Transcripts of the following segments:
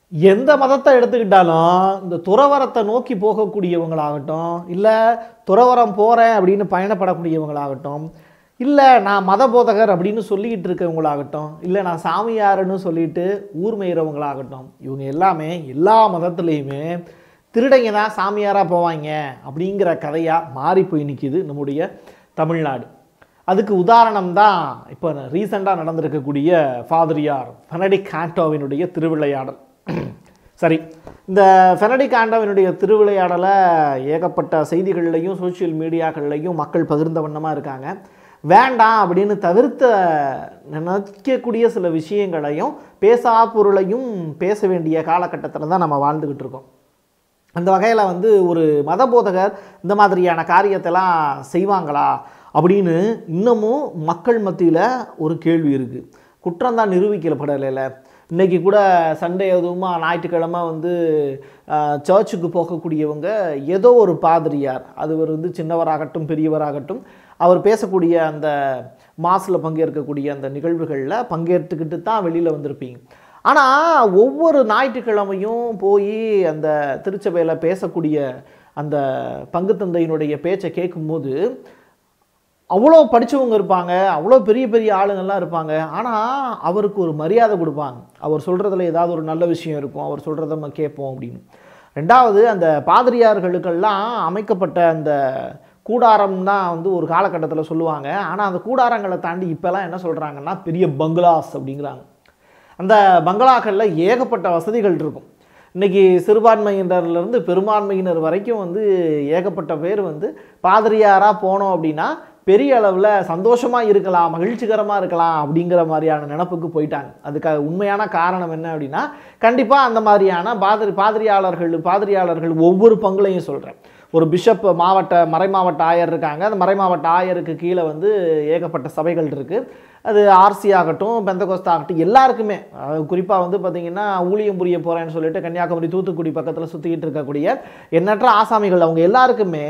எந்த மதத்தை எடுத்துக்கிட்டாலும் இந்த துறவரத்தை நோக்கி போகக்கூடியவங்களாகட்டும் இல்லை துறவரம் போகிறேன் அப்படின்னு பயணப்படக்கூடியவங்களாகட்டும் இல்லை நான் மத போதகர் அப்படின்னு சொல்லிக்கிட்டு இருக்கவங்களாகட்டும் இல்லை நான் சாமியாருன்னு சொல்லிட்டு ஊர் மேயிறவங்களாகட்டும் இவங்க எல்லாமே எல்லா மதத்துலேயுமே திருடங்க தான் சாமியாராக போவாங்க அப்படிங்கிற கதையாக மாறி போய் நிற்கிது நம்முடைய தமிழ்நாடு அதுக்கு உதாரணம் தான் இப்போ ரீசெண்டாக நடந்திருக்கக்கூடிய ஃபாதரியார் ஃபெனடிக் ஆண்டோவினுடைய திருவிளையாடல் சரி இந்த ஃபெனடிக் ஆண்டோவினுடைய திருவிளையாடலை ஏகப்பட்ட செய்திகள்லையும் சோஷியல் மீடியாக்கள்லையும் மக்கள் பகிர்ந்த வண்ணமாக இருக்காங்க வேண்டாம் அப்படின்னு தவிர்த்த நினைக்கக்கூடிய சில விஷயங்களையும் பேசா பொருளையும் பேச வேண்டிய காலகட்டத்தில் தான் நம்ம வாழ்ந்துக்கிட்டு இருக்கோம் அந்த வகையில் வந்து ஒரு மத போதகர் இந்த மாதிரியான காரியத்தெல்லாம் செய்வாங்களா அப்படின்னு இன்னமும் மக்கள் மத்தியில் ஒரு கேள்வி இருக்குது குற்றம் தான் நிரூபிக்கப்படலைல இன்றைக்கி கூட சண்டே அதுவுமா ஞாயிற்றுக்கிழமை வந்து சர்ச்சுக்கு போகக்கூடியவங்க ஏதோ ஒரு பாதிரியார் அது ஒரு வந்து சின்னவராகட்டும் பெரியவராகட்டும் அவர் பேசக்கூடிய அந்த மாசில் பங்கேற்கக்கூடிய அந்த நிகழ்வுகளில் பங்கேற்றுக்கிட்டு தான் வெளியில் வந்திருப்பீங்க ஆனால் ஒவ்வொரு ஞாயிற்றுக்கிழமையும் போய் அந்த திருச்சபையில் பேசக்கூடிய அந்த பங்குத்தந்தையினுடைய பேச்சை கேட்கும்போது அவ்வளோ படித்தவங்க இருப்பாங்க அவ்வளோ பெரிய பெரிய ஆளுங்கள்லாம் இருப்பாங்க ஆனால் அவருக்கு ஒரு மரியாதை கொடுப்பாங்க அவர் சொல்கிறதுல ஏதாவது ஒரு நல்ல விஷயம் இருக்கும் அவர் சொல்கிறத நம்ம கேட்போம் அப்படின்னு ரெண்டாவது அந்த பாதிரியார்களுக்கெல்லாம் அமைக்கப்பட்ட அந்த கூடாரம் தான் வந்து ஒரு காலகட்டத்தில் சொல்லுவாங்க ஆனால் அந்த கூடாரங்களை தாண்டி இப்போல்லாம் என்ன சொல்கிறாங்கன்னா பெரிய பங்களாஸ் அப்படிங்கிறாங்க அந்த பங்களாக்களில் ஏகப்பட்ட வசதிகள் இருக்கும் இன்றைக்கி சிறுபான்மையினர்லேருந்து பெரும்பான்மையினர் வரைக்கும் வந்து ஏகப்பட்ட பேர் வந்து பாதிரியாராக போனோம் அப்படின்னா பெரிய அளவில் சந்தோஷமாக இருக்கலாம் மகிழ்ச்சிகரமாக இருக்கலாம் அப்படிங்கிற மாதிரியான நினப்புக்கு போயிட்டாங்க அதுக்கு உண்மையான காரணம் என்ன அப்படின்னா கண்டிப்பாக அந்த மாதிரியான பாதிரி பாதிரியாளர்கள் பாதிரியாளர்கள் ஒவ்வொரு பங்குலையும் சொல்கிறேன் ஒரு பிஷப் மாவட்ட மறைமாவட்ட ஆயர் இருக்காங்க அந்த மறைமாவட்ட ஆயருக்கு கீழே வந்து ஏகப்பட்ட சபைகள் இருக்குது அது ஆர்சி ஆகட்டும் பெந்தகோஸ்தா ஆகட்டும் எல்லாருக்குமே குறிப்பாக வந்து பார்த்திங்கன்னா ஊழியம் புரிய போகிறேன்னு சொல்லிட்டு கன்னியாகுமரி தூத்துக்குடி பக்கத்தில் சுற்றிக்கிட்டு இருக்கக்கூடிய எண்ணற்ற ஆசாமிகள் அவங்க எல்லாருக்குமே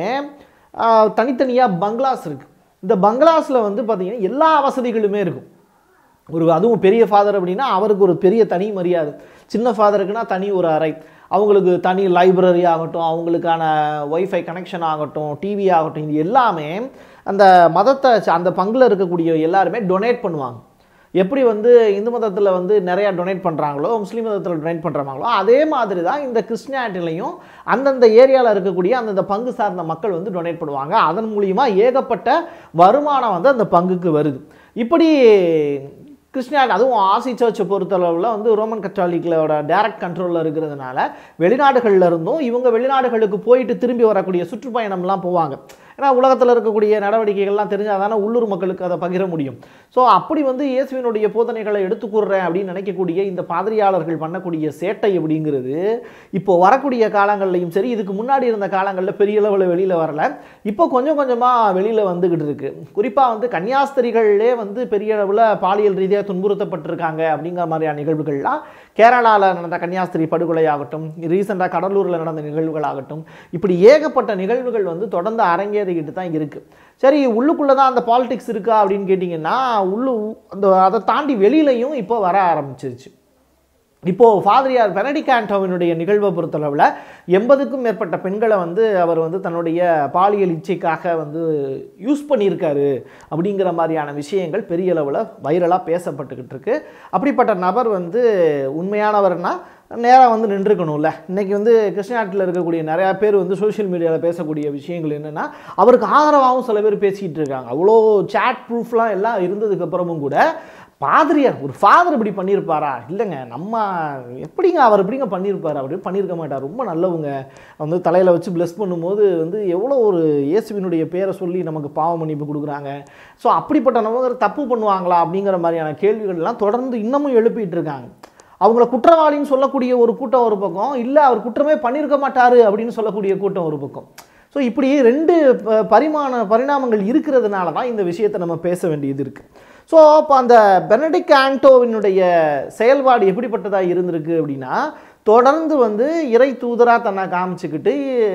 தனித்தனியாக பங்களாஸ் இருக்குது இந்த பங்களாஸில் வந்து பார்த்திங்கன்னா எல்லா வசதிகளுமே இருக்கும் ஒரு அதுவும் பெரிய ஃபாதர் அப்படின்னா அவருக்கு ஒரு பெரிய தனி மரியாதை சின்ன ஃபாதருக்குன்னா தனி ஒரு அறை அவங்களுக்கு தனி லைப்ரரி ஆகட்டும் அவங்களுக்கான ஒய்ஃபை கனெக்ஷன் ஆகட்டும் டிவி ஆகட்டும் இது எல்லாமே அந்த மதத்தை அந்த பங்கில் இருக்கக்கூடிய எல்லாருமே டொனேட் பண்ணுவாங்க எப்படி வந்து இந்து மதத்தில் வந்து நிறையா டொனேட் பண்ணுறாங்களோ முஸ்லீம் மதத்தில் டொனேட் பண்ணுறாங்களோ அதே மாதிரி தான் இந்த கிறிஸ்டியானிட்டிலையும் அந்தந்த ஏரியாவில் இருக்கக்கூடிய அந்தந்த பங்கு சார்ந்த மக்கள் வந்து டொனேட் பண்ணுவாங்க அதன் மூலிமா ஏகப்பட்ட வருமானம் வந்து அந்த பங்குக்கு வருது இப்படி கிறிஸ்டியானிட்டி அதுவும் ஆசி சர்ச்சை பொறுத்தளவில் வந்து ரோமன் கத்தாலிக்களோட டைரக்ட் கண்ட்ரோலில் இருக்கிறதுனால வெளிநாடுகளில் இருந்தும் இவங்க வெளிநாடுகளுக்கு போயிட்டு திரும்பி வரக்கூடிய சுற்றுப்பயணம்லாம் போவாங்க ஏன்னா உலகத்தில் இருக்கக்கூடிய நடவடிக்கைகள்லாம் தெரிஞ்சால் தானே உள்ளூர் மக்களுக்கு அதை பகிர முடியும் ஸோ அப்படி வந்து இயேசுவினுடைய போதனைகளை எடுத்துக்கூடுறேன் அப்படின்னு நினைக்கக்கூடிய இந்த பாதிரியாளர்கள் பண்ணக்கூடிய சேட்டை அப்படிங்கிறது இப்போ வரக்கூடிய காலங்கள்லையும் சரி இதுக்கு முன்னாடி இருந்த காலங்களில் பெரிய அளவில் வெளியில் வரல இப்போ கொஞ்சம் கொஞ்சமாக வெளியில் வந்துக்கிட்டு இருக்கு குறிப்பாக வந்து கன்னியாஸ்திரிகளே வந்து பெரிய அளவில் பாலியல் ரீதியாக துன்புறுத்தப்பட்டிருக்காங்க அப்படிங்கிற மாதிரியான நிகழ்வுகள்லாம் கேரளாவில் நடந்த கன்னியாஸ்திரி படுகொலை ஆகட்டும் ரீசெண்டாக கடலூரில் நடந்த நிகழ்வுகள் ஆகட்டும் இப்படி ஏகப்பட்ட நிகழ்வுகள் வந்து தொடர்ந்து அரங்கேறிக்கிட்டு தான் இருக்குது சரி உள்ளுக்குள்ளே தான் அந்த பாலிடிக்ஸ் இருக்கா அப்படின்னு கேட்டிங்கன்னா உள்ளு அந்த அதை தாண்டி வெளியிலையும் இப்போ வர ஆரம்பிச்சிருச்சு இப்போது ஃபாதரியார் பெனடிக் ஆண்டோவினுடைய நிகழ்வை பொறுத்தளவில் எண்பதுக்கும் மேற்பட்ட பெண்களை வந்து அவர் வந்து தன்னுடைய பாலியல் இச்சைக்காக வந்து யூஸ் பண்ணியிருக்காரு அப்படிங்கிற மாதிரியான விஷயங்கள் பெரிய அளவில் வைரலாக பேசப்பட்டுக்கிட்டு இருக்கு அப்படிப்பட்ட நபர் வந்து உண்மையானவர்னா நேராக வந்து நின்றுக்கணும்ல இன்றைக்கி வந்து கிருஷ்ணநாட்டில் இருக்கக்கூடிய நிறையா பேர் வந்து சோஷியல் மீடியாவில் பேசக்கூடிய விஷயங்கள் என்னென்னா அவருக்கு ஆதரவாகவும் சில பேர் பேசிக்கிட்டு இருக்காங்க அவ்வளோ சேட் ப்ரூஃப்லாம் எல்லாம் இருந்ததுக்கப்புறமும் கூட பாதிரியார் ஒரு ஃபாதர் இப்படி பண்ணியிருப்பாரா இல்லைங்க நம்ம எப்படிங்க அவர் எப்படிங்க பண்ணியிருப்பார் அவர் பண்ணியிருக்க மாட்டார் ரொம்ப நல்லவங்க வந்து தலையில் வச்சு ப்ளஸ் பண்ணும்போது வந்து எவ்வளோ ஒரு இயேசுவினுடைய பேரை சொல்லி நமக்கு பாவ மன்னிப்பு கொடுக்குறாங்க ஸோ அப்படிப்பட்ட நபர் தப்பு பண்ணுவாங்களா அப்படிங்கிற மாதிரியான கேள்விகள்லாம் தொடர்ந்து இன்னமும் எழுப்பிட்டு இருக்காங்க அவங்கள குற்றவாளின்னு சொல்லக்கூடிய ஒரு கூட்டம் ஒரு பக்கம் இல்லை அவர் குற்றமே பண்ணியிருக்க மாட்டார் அப்படின்னு சொல்லக்கூடிய கூட்டம் ஒரு பக்கம் ஸோ இப்படி ரெண்டு ப- பரிமாண பரிணாமங்கள் இருக்கிறதுனால தான் இந்த விஷயத்தை நம்ம பேச வேண்டியது இருக்குது ஸோ அப்போ அந்த பெனடிக் ஆண்டோவினுடைய செயல்பாடு எப்படிப்பட்டதாக இருந்திருக்கு அப்படின்னா தொடர்ந்து வந்து இறை தூதராக தன்னை காமிச்சுக்கிட்டு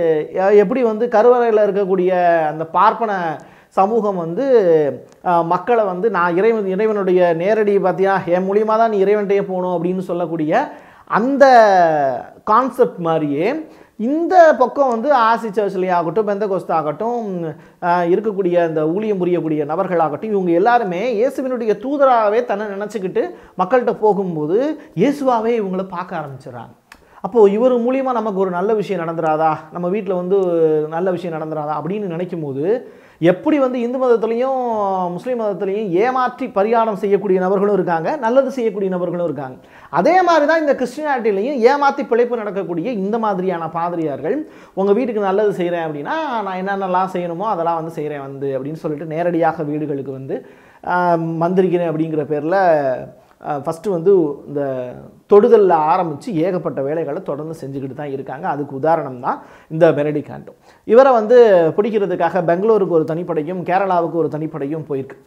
எ- எப்படி வந்து கருவறையில் இருக்கக்கூடிய அந்த பார்ப்பன சமூகம் வந்து அஹ், மக்களை வந்து நான் இறைவன் இறைவனுடைய நேரடி பார்த்தியா என் மூலியமாக தான் நீ இறைவன்கிட்டயே போகணும் அப்படின்னு சொல்லக்கூடிய அந்த கான்செப்ட் மாதிரியே இந்த பக்கம் வந்து ஆசி சர்ச்லேயே ஆகட்டும் பெந்த ஆகட்டும் ஆஹ், இருக்கக்கூடிய அந்த ஊழியம் புரியக்கூடிய நபர்களாகட்டும் இவங்க எல்லாருமே இயேசுவினுடைய தூதராகவே தன்னை நினச்சிக்கிட்டு மக்கள்கிட்ட போகும்போது இயேசுவாவே இவங்கள பார்க்க ஆரம்பிச்சிடுறாங்க அப்போது இவர் மூலியமா நமக்கு ஒரு நல்ல விஷயம் நடந்துராதா நம்ம வீட்டில் வந்து நல்ல விஷயம் நடந்துராதா அப்படின்னு நினைக்கும் போது எப்படி வந்து இந்து மதத்துலேயும் முஸ்லீம் மதத்துலேயும் ஏமாற்றி பரிகாரம் செய்யக்கூடிய நபர்களும் இருக்காங்க நல்லது செய்யக்கூடிய நபர்களும் இருக்காங்க அதே மாதிரி தான் இந்த கிறிஸ்டியானிட்டிலையும் ஏமாற்றி பிழைப்பு நடக்கக்கூடிய இந்த மாதிரியான பாதிரியார்கள் உங்கள் வீட்டுக்கு நல்லது செய்கிறேன் அப்படின்னா நான் என்னென்னலாம் செய்யணுமோ அதெல்லாம் வந்து செய்கிறேன் வந்து அப்படின்னு சொல்லிட்டு நேரடியாக வீடுகளுக்கு வந்து ஆஹ், மந்திரிக்கிறேன் அப்படிங்கிற பேரில் ஃபஸ்ட்டு வந்து இந்த தொடுதலில் ஆரம்பித்து ஏகப்பட்ட வேலைகளை தொடர்ந்து செஞ்சுக்கிட்டு தான் இருக்காங்க அதுக்கு உதாரணம் தான் இந்த மெரடி கேண்டோ இவரை வந்து பிடிக்கிறதுக்காக பெங்களூருக்கு ஒரு தனிப்படையும் கேரளாவுக்கு ஒரு தனிப்படையும் போயிருக்கு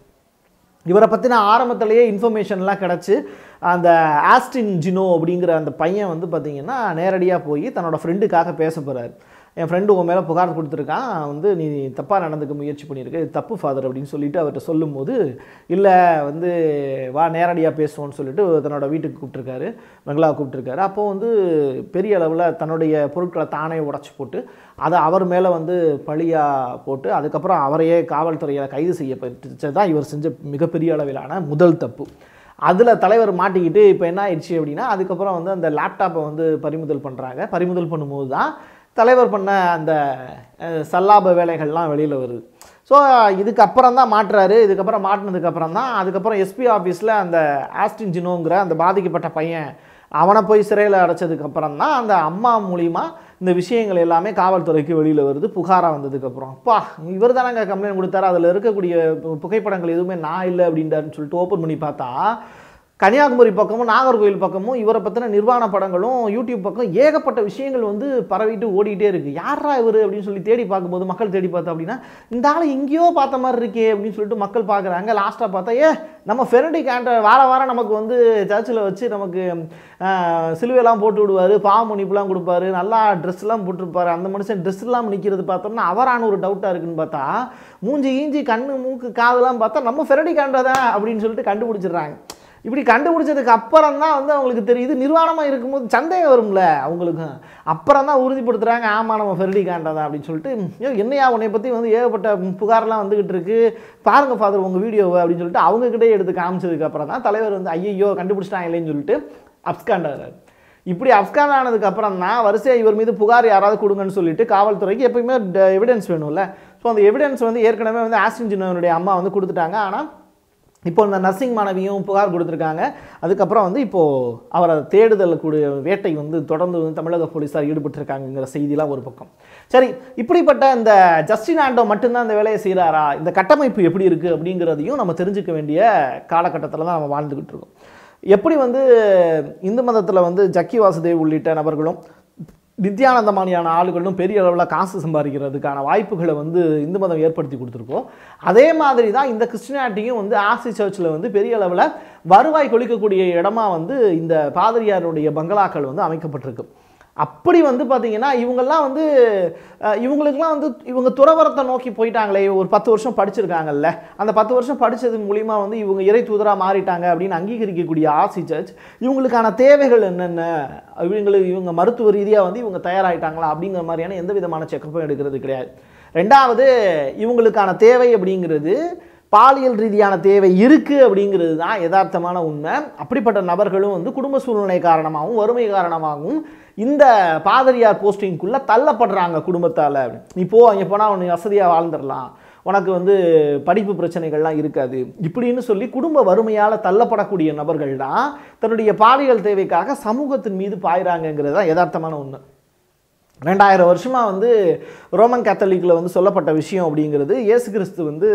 இவரை பற்றின ஆரம்பத்திலேயே இன்ஃபர்மேஷன்லாம் கிடச்சி அந்த ஆஸ்டின் ஜினோ அப்படிங்கிற அந்த பையன் வந்து பார்த்திங்கன்னா நேரடியாக போய் தன்னோட ஃப்ரெண்டுக்காக பேச போகிறாரு என் ஃப்ரெண்டு உன் மேலே புகார் கொடுத்துருக்கான் வந்து நீ தப்பாக நடந்துக்க முயற்சி பண்ணியிருக்க இது தப்பு ஃபாதர் அப்படின்னு சொல்லிட்டு அவர்கிட்ட சொல்லும்போது இல்லை வந்து வா நேரடியாக பேசுவோன்னு சொல்லிட்டு தன்னோட வீட்டுக்கு கூப்பிட்டுருக்காரு பெங்களா கூப்பிட்டுருக்காரு அப்போ வந்து பெரிய அளவில் தன்னுடைய பொருட்களை தானே உடச்சி போட்டு அதை அவர் மேலே வந்து பழியாக போட்டு அதுக்கப்புறம் அவரையே காவல்துறையில் கைது செய்யப்பட்டு தான் இவர் செஞ்ச மிகப்பெரிய அளவிலான முதல் தப்பு அதில் தலைவர் மாட்டிக்கிட்டு இப்போ என்ன ஆயிடுச்சு அப்படின்னா அதுக்கப்புறம் வந்து அந்த லேப்டாப்பை வந்து பறிமுதல் பண்ணுறாங்க பறிமுதல் பண்ணும்போது தான் தலைவர் பண்ண அந்த அஹ், சல்லாப வேலைகள்லாம் வெளியில் வருது ஸோ இதுக்கு அப்புறம் தான் மாட்டுறாரு இதுக்கப்புறம் மாட்டினதுக்கு அப்புறம் தான் அதுக்கப்புறம் எஸ்பி ஆஃபீஸில் அந்த ஆஸ்டின் ஜினோங்கிற அந்த பாதிக்கப்பட்ட பையன் அவனை போய் சிறையில் அடைச்சதுக்கு அப்புறம் தான் அந்த அம்மா மூலிமா இந்த விஷயங்கள் எல்லாமே காவல்துறைக்கு வெளியில் வருது புகாராக வந்ததுக்கப்புறம் அப்பா இவர் தானங்க கம்ப்ளைண்ட் கொடுத்தாரு அதில் இருக்கக்கூடிய பு- புகைப்படங்கள் எதுவுமே நான் இல்லை அப்படின்றாருன்னு சொல்லிட்டு ஓப்பன் பண்ணி பார்த்தா கன்னியாகுமரி பக்கமும் நாகர்கோவில் பக்கமும் இவரை பற்றின நிர்வாண படங்களும் யூடியூப் பக்கம் ஏகப்பட்ட விஷயங்கள் வந்து பரவிட்டு ஓடிட்டே இருக்கு யாரா இவர் அப்படின்னு சொல்லி தேடி பார்க்கும்போது மக்கள் தேடி பார்த்தா அப்படின்னா இந்த ஆளை எங்கேயோ பார்த்த மாதிரி இருக்கே அப்படின்னு சொல்லிட்டு மக்கள் பார்க்குறாங்க லாஸ்ட்டாக பார்த்தா ஏ நம்ம ஃபெரடி கேண்ட வார வாரம் நமக்கு வந்து சர்ச்சில் வச்சு நமக்கு ஆஹ், சிலுவையெல்லாம் போட்டு விடுவார் பாவ மன்னிப்புலாம் கொடுப்பாரு நல்லா ட்ரெஸ்லாம் போட்டிருப்பாரு அந்த மனுஷன் ட்ரெஸ் இல்லாமல் நிற்கிறது பார்த்தோம்னா அவரான ஒரு டவுட்டாக இருக்குன்னு பார்த்தா மூஞ்சி ஈஞ்சி கண்ணு மூக்கு காதெல்லாம் பார்த்தா நம்ம ஃபெரடி கேண்டா தான் அப்படின்னு சொல்லிட்டு கண்டுபிடிச்சிடுறாங்க இப்படி கண்டுபிடிச்சதுக்கு அப்புறம் தான் வந்து அவங்களுக்கு தெரியுது நிர்வாணமாக இருக்கும்போது சந்தேகம் வரும்ல அவங்களுக்கு அப்புறம் தான் உறுதிப்படுத்துகிறாங்க ஆமாம் நம்ம ஃபெரடி காண்டதான் அப்படின்னு சொல்லிட்டு "ஐயோ, என்னையா உன்னை பற்றி வந்து ஏகப்பட்ட புகார்லாம் வந்துகிட்டு இருக்கு பாருங்க ஃபாதர் உங்கள் வீடியோவை அப்படின்னு சொல்லிட்டு அவங்கக்கிட்டே எடுத்து காமிச்சதுக்கு அப்புறம் தான் தலைவர் வந்து ஐயையோ கண்டுபிடிச்சிட்டாங்களேன்னு சொல்லிட்டு அப்ஸ்காண்டாகிறார் இப்படி அப்ஸ்காண்ட் ஆனதுக்கு அப்புறம் தான் வரிசையாக இவர் மீது புகார் யாராவது கொடுங்கன்னு சொல்லிட்டு காவல்துறைக்கு எப்பயுமே எவிடன்ஸ் வேணும்ல ஸோ அந்த எவிடன்ஸ் வந்து ஏற்கனவே வந்து ஆஸ்டின் ஜின்னோனுடைய அம்மா வந்து கொடுத்துட்டாங்க ஆனால் இப்போ இந்த நர்சிங் மாணவியும் புகார் கொடுத்துருக்காங்க அதுக்கப்புறம் வந்து இப்போது அவரை தேடுதல் கூடிய வேட்டை வந்து தொடர்ந்து வந்து தமிழக போலீஸார் ஈடுபட்டிருக்காங்கங்கிற செய்திலாம் ஒரு பக்கம் சரி இப்படிப்பட்ட இந்த ஜஸ்டின் ஆண்டோ மட்டும்தான் இந்த வேலையை செய்கிறாரா இந்த கட்டமைப்பு எப்படி இருக்குது அப்படிங்கிறதையும் நம்ம தெரிஞ்சுக்க வேண்டிய காலகட்டத்தில் தான் நம்ம வாழ்ந்துக்கிட்டு இருக்கோம் எப்படி வந்து இந்து மதத்தில் வந்து ஜக்கி வாசுதேவ் உள்ளிட்ட நபர்களும் நித்யானந்தமானியான ஆளுகளும் பெரிய அளவில் காசு சம்பாதிக்கிறதுக்கான வாய்ப்புகளை வந்து இந்து மதம் ஏற்படுத்தி கொடுத்துருக்கோம் அதே மாதிரி தான் இந்த கிறிஸ்டியானிட்டியும் வந்து ஆசி சர்ச்சில் வந்து பெரிய அளவில் வருவாய் கொளிக்கக்கூடிய இடமா வந்து இந்த பாதிரியாருடைய பங்களாக்கள் வந்து அமைக்கப்பட்டிருக்கு அப்படி வந்து பார்த்தீங்கன்னா இவங்கெல்லாம் வந்து அஹ், இவங்களுக்கெல்லாம் வந்து இவங்க துறவரத்தை நோக்கி போயிட்டாங்களே ஒரு பத்து வருஷம் படிச்சிருக்காங்கல்ல அந்த பத்து வருஷம் படித்தது மூலிமா வந்து இவங்க இறை தூதராக மாறிட்டாங்க அப்படின்னு அங்கீகரிக்கக்கூடிய ஆசி சர்ச் இவங்களுக்கான தேவைகள் என்னென்ன இவங்களுக்கு இவங்க மருத்துவ ரீதியாக வந்து இவங்க தயாராகிட்டாங்களா அப்படிங்கிற மாதிரியான எந்த விதமான செக்கப்பும் எடுக்கிறது கிடையாது ரெண்டாவது இவங்களுக்கான தேவை அப்படிங்கிறது பாலியல் ரீதியான தேவை இருக்குது அப்படிங்கிறது தான் யதார்த்தமான உண்மை அப்படிப்பட்ட நபர்களும் வந்து குடும்ப சூழ்நிலை காரணமாகவும் வறுமை காரணமாகவும் இந்த பாதிரியார் போஸ்டிங்குள்ளே தள்ளப்படுறாங்க குடும்பத்தால் நீ போ அங்கே போனால் உனக்கு வசதியாக வாழ்ந்துடலாம் உனக்கு வந்து படிப்பு பிரச்சனைகள்லாம் இருக்காது இப்படின்னு சொல்லி குடும்ப வறுமையால் தள்ளப்படக்கூடிய நபர்கள் தான் தன்னுடைய பாலியல் தேவைக்காக சமூகத்தின் மீது பாயிறாங்கங்கிறது தான் யதார்த்தமான உண்மை ரெண்டாயிரம் வருஷமாக வந்து ரோமன் கேத்தலிக்கில் வந்து சொல்லப்பட்ட விஷயம் அப்படிங்கிறது இயேசு கிறிஸ்து வந்து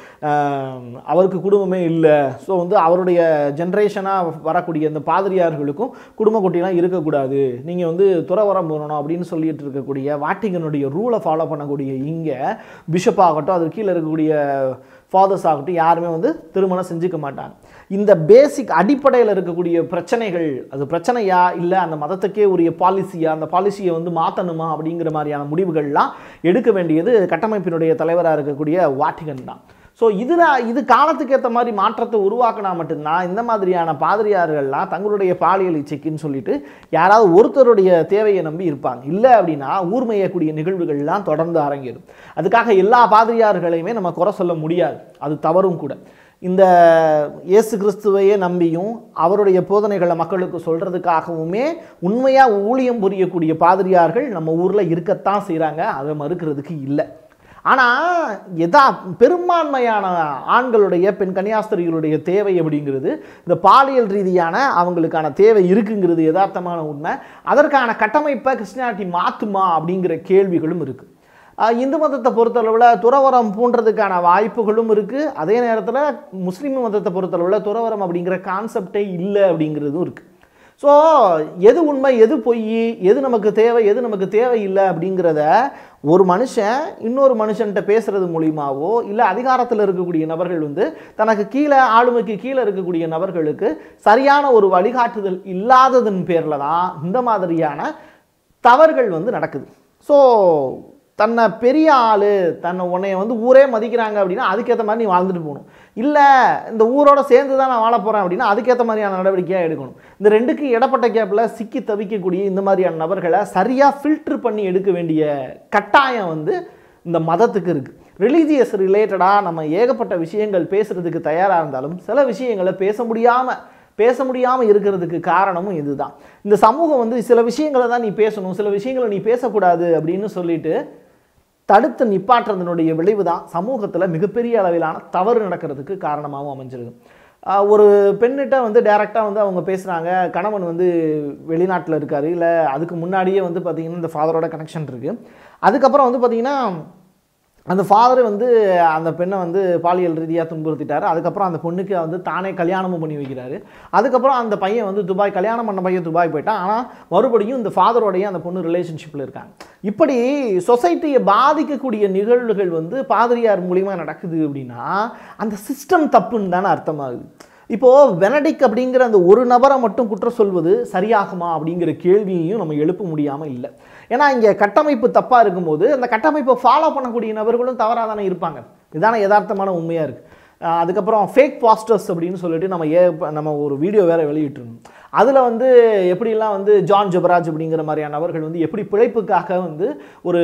ஆம், அவருக்கு குடும்பமே இல்லை ஸோ வந்து அவருடைய ஜென்ரேஷனாக வரக்கூடிய இந்த பாதிரியார்களுக்கும் குடும்ப குட்டிலாம் இருக்கக்கூடாது நீங்கள் வந்து துறவரம் போகணும் அப்படின்னு சொல்லிட்டு இருக்கக்கூடிய வாட்டிங்கனுடைய ரூலை ஃபாலோ பண்ணக்கூடிய இங்கே பிஷப் ஆகட்டும் அது கீழே இருக்கக்கூடிய ஃபாதர்ஸ் ஆகட்டும் யாருமே வந்து திருமணம் செஞ்சுக்க மாட்டாங்க இந்த பேசிக் அடிப்படையில் இருக்கக்கூடிய பிரச்சனைகள் அது பிரச்சனையா இல்லை அந்த மதத்துக்கே உரிய பாலிசியா அந்த பாலிசியை வந்து மாற்றணுமா அப்படிங்கிற மாதிரியான முடிவுகள்லாம் எடுக்க வேண்டியது கட்டமைப்பினுடைய தலைவராக இருக்கக்கூடிய வாட்டிகன் தான் ஸோ இதில் இது காலத்துக்கு ஏற்ற மாதிரி மாற்றத்தை உருவாக்கினா மட்டும்தான் இந்த மாதிரியான பாதிரியார்கள்லாம் தங்களுடைய பாலியல் இச்சைக்குன்னு சொல்லிட்டு யாராவது ஒருத்தருடைய தேவையை நம்பி இருப்பாங்க இல்லை அப்படின்னா ஊர் மேயக்கூடிய நிகழ்வுகள்லாம் தொடர்ந்து அரங்கேறும் அதுக்காக எல்லா பாதிரியார்களையுமே நம்ம குறை சொல்ல முடியாது அது தவறும் கூட இந்த இயேசு கிறிஸ்துவையே நம்பியும் அவருடைய போதனைகளை மக்களுக்கு சொல்கிறதுக்காகவுமே உண்மையாக ஊழியம் புரியக்கூடிய பாதிரியார்கள் நம்ம ஊரில் இருக்கத்தான் செய்கிறாங்க அதை மறுக்கிறதுக்கு இல்லை ஆனால் எதா பெரும்பான்மையான ஆண்களுடைய பெண் கன்னியாஸ்திரிகளுடைய தேவை அப்படிங்கிறது இந்த பாலியல் ரீதியான அவங்களுக்கான தேவை இருக்குங்கிறது யதார்த்தமான உண்மை அதற்கான கட்டமைப்பை கிறிஸ்டியானிட்டி மாற்றுமா அப்படிங்கிற கேள்விகளும் இருக்குது ஆஹ் இந்து மதத்தை பொறுத்தளவில் துறவரம் பூன்றதுக்கான வாய்ப்புகளும் இருக்குது அதே நேரத்தில் முஸ்லீம் மதத்தை பொறுத்தளவில் துறவரம் அப்படிங்கிற கான்செப்டே இல்லை அப்படிங்கிறதும் இருக்குது ஸோ எது உண்மை எது பொய் எது நமக்கு தேவை எது நமக்கு தேவையில்லை அப்படிங்கிறத ஒரு மனுஷன் இன்னொரு மனுஷன்கிட்ட பேசுறது மூலியமாவோ இல்லை அதிகாரத்தில் இருக்கக்கூடிய நபர்கள் வந்து தனக்கு கீழே ஆளுமைக்கு கீழே இருக்கக்கூடிய நபர்களுக்கு சரியான ஒரு வழிகாட்டுதல் இல்லாததன் பேரில் தான் இந்த மாதிரியான தவறுகள் வந்து நடக்குது ஸோ தன்னை பெரிய ஆள் தன்னை உன்னைய வந்து ஊரே மதிக்கிறாங்க அப்படின்னா அதுக்கேற்ற மாதிரி நீ வாழ்ந்துட்டு போகணும் இல்லை இந்த ஊரோட சேர்ந்து தான் நான் வாழ போகிறேன் அப்படின்னா அதுக்கேற்ற மாதிரியான நடவடிக்கையாக எடுக்கணும் இந்த ரெண்டுக்கு இடப்பட்ட கேப்பில் சிக்கி தவிக்கக்கூடிய இந்த மாதிரியான நபர்களை சரியாக ஃபில்டர் பண்ணி எடுக்க வேண்டிய கட்டாயம் வந்து இந்த மதத்துக்கு இருக்குது ரிலீஜியஸ் ரிலேட்டடாக நம்ம ஏகப்பட்ட விஷயங்கள் பேசுகிறதுக்கு தயாராக இருந்தாலும் சில விஷயங்களை பேச முடியாமல் பேச முடியாமல் இருக்கிறதுக்கு காரணமும் இதுதான் இந்த சமூகம் வந்து சில விஷயங்களை தான் நீ பேசணும் சில விஷயங்களை நீ பேசக்கூடாது அப்படின்னு சொல்லிட்டு தடுத்து நிப்பாட்டுறதனுடைய விளைவு தான் சமூகத்தில் மிகப்பெரிய அளவிலான தவறு நடக்கிறதுக்கு காரணமாகவும் அமைஞ்சிருக்கு ஆஹ் ஒரு பெண்ணிட்ட வந்து டைரெக்டாக வந்து அவங்க பேசுகிறாங்க கணவன் வந்து வெளிநாட்டில் இருக்காரு இல்லை அதுக்கு முன்னாடியே வந்து பார்த்திங்கன்னா இந்த ஃபாதரோட கனெக்ஷன் இருக்குது அதுக்கப்புறம் வந்து பார்த்திங்கன்னா அந்த ஃபாதர் வந்து அந்த பெண்ணை வந்து பாலியல் ரீதியாக துன்புறுத்திட்டாரு அதுக்கப்புறம் அந்த பொண்ணுக்கு வந்து தானே கல்யாணமும் பண்ணி வைக்கிறாரு அதுக்கப்புறம் அந்த பையன் வந்து துபாய் கல்யாணம் பண்ண பையன் துபாய் போயிட்டான் ஆனால் மறுபடியும் இந்த ஃபாதரோடையும் அந்த பொண்ணு ரிலேஷன்ஷிப்பில் இருக்காங்க இப்படி சொசைட்டியை பாதிக்கக்கூடிய நிகழ்வுகள் வந்து பாதிரியார் மூலிமா நடக்குது அப்படின்னா அந்த சிஸ்டம் தப்புன்னு தானே அர்த்தமாகுது இப்போது வெனடிக் அப்படிங்கிற அந்த ஒரு நபரை மட்டும் குற்றம் சொல்வது சரியாகுமா அப்படிங்கிற கேள்வியையும் நம்ம எழுப்ப முடியாமல் இல்லை ஏன்னா இங்கே கட்டமைப்பு தப்பாக இருக்கும்போது அந்த கட்டமைப்பை ஃபாலோ பண்ணக்கூடிய நபர்களும் தவறாக தானே இருப்பாங்க இதான யதார்த்தமான உண்மையாக இருக்குது அதுக்கப்புறம் ஃபேக் பாஸ்டர்ஸ் அப்படின்னு சொல்லிட்டு நம்ம ஏ நம்ம ஒரு வீடியோ வேறு வெளியிட்டிருந்தோம் அதில் வந்து எப்படிலாம் வந்து ஜான் ஜெபராஜ் அப்படிங்கிற மாதிரியான நபர்கள் வந்து எப்படி பிழைப்புக்காக வந்து ஒரு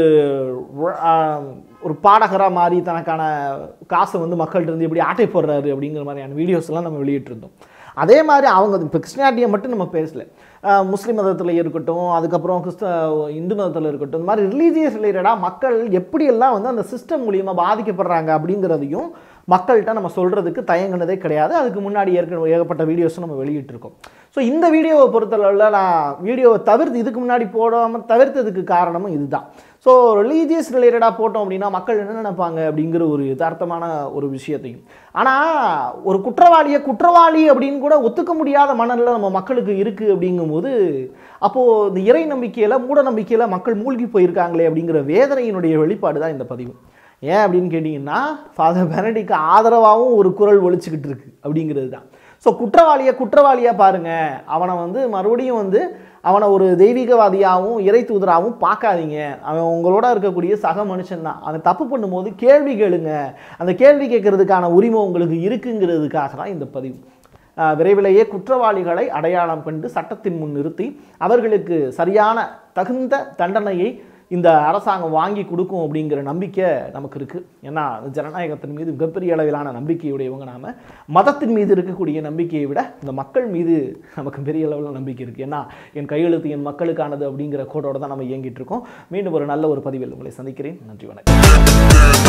ஆஹ், ஒரு பாடகராக மாறி தனக்கான காசை வந்து மக்கள்கிட்ட இருந்து எப்படி ஆட்டை போடுறாரு அப்படிங்கிற மாதிரியான வீடியோஸ்லாம் நம்ம வெளியிட்டிருந்தோம் அதே மாதிரி அவங்க இப்போ கிறிஸ்டியானிட்டியை மட்டும் நம்ம பேசல ஆஹ், முஸ்லிம் மதத்தில் இருக்கட்டும் அதுக்கப்புறம் கிறிஸ்த இந்து மதத்தில் இருக்கட்டும் இந்த மாதிரி ரிலீஜியஸ் ரிலேட்டடாக மக்கள் எப்படியெல்லாம் வந்து அந்த சிஸ்டம் மூலியமாக பாதிக்கப்படுறாங்க அப்படிங்கிறதையும் மக்கள்கிட்ட நம்ம சொல்கிறதுக்கு தயங்கினதே கிடையாது அதுக்கு முன்னாடி ஏற்கனவே ஏகப்பட்ட வீடியோஸும் நம்ம வெளியிட்டிருக்கோம் ஸோ இந்த வீடியோவை பொறுத்தளவில் நான் வீடியோவை தவிர்த்து இதுக்கு முன்னாடி போடாமல் தவிர்த்ததுக்கு காரணமும் இதுதான் ஸோ ரிலீஜியஸ் ரிலேட்டடாக போட்டோம் அப்படின்னா மக்கள் என்ன நினைப்பாங்க அப்படிங்கிற ஒரு யதார்த்தமான ஒரு விஷயத்தையும் ஆனால் ஒரு குற்றவாளியை குற்றவாளி அப்படின்னு கூட ஒத்துக்க முடியாத மனநிலை நம்ம மக்களுக்கு இருக்குது அப்படிங்கும்போது அப்போது இந்த இறை நம்பிக்கையில் மூட நம்பிக்கையில் மக்கள் மூழ்கி போயிருக்காங்களே அப்படிங்கிற வேதனையினுடைய வெளிப்பாடு தான் இந்த பதிவு ஏன் அப்படின்னு கேட்டிங்கன்னா ஃபாதர் பெனடிக்கு ஆதரவாகவும் ஒரு குரல் ஒழிச்சுக்கிட்டு இருக்கு அப்படிங்கிறது தான் ஸோ குற்றவாளியை குற்றவாளியாக பாருங்க அவனை வந்து மறுபடியும் வந்து அவனை ஒரு தெய்வீகவாதியாகவும் இறை தூதராகவும் பார்க்காதீங்க அவன் உங்களோட இருக்கக்கூடிய சக மனுஷன் தான் அவன் தப்பு பண்ணும்போது கேள்வி கேளுங்க அந்த கேள்வி கேட்கறதுக்கான உரிமை உங்களுக்கு இருக்குங்கிறதுக்காக தான் இந்த பதிவு ஆஹ் விரைவிலேயே குற்றவாளிகளை அடையாளம் கண்டு சட்டத்தின் முன் நிறுத்தி அவர்களுக்கு சரியான தகுந்த தண்டனையை இந்த அரசாங்கம் வாங்கி கொடுக்கும் அப்படிங்கிற நம்பிக்கை நமக்கு இருக்குது ஏன்னா ஜனநாயகத்தின் மீது மிகப்பெரிய அளவிலான நம்பிக்கையுடையவங்க நாம மதத்தின் மீது இருக்கக்கூடிய நம்பிக்கையை விட இந்த மக்கள் மீது நமக்கு பெரிய அளவில் நம்பிக்கை இருக்குது ஏன்னா என் கையெழுத்து என் மக்களுக்கானது அப்படிங்கிற கோடோட தான் நம்ம இயங்கிட்டு இருக்கோம் மீண்டும் ஒரு நல்ல ஒரு பதிவில் உங்களை சந்திக்கிறேன் நன்றி வணக்கம்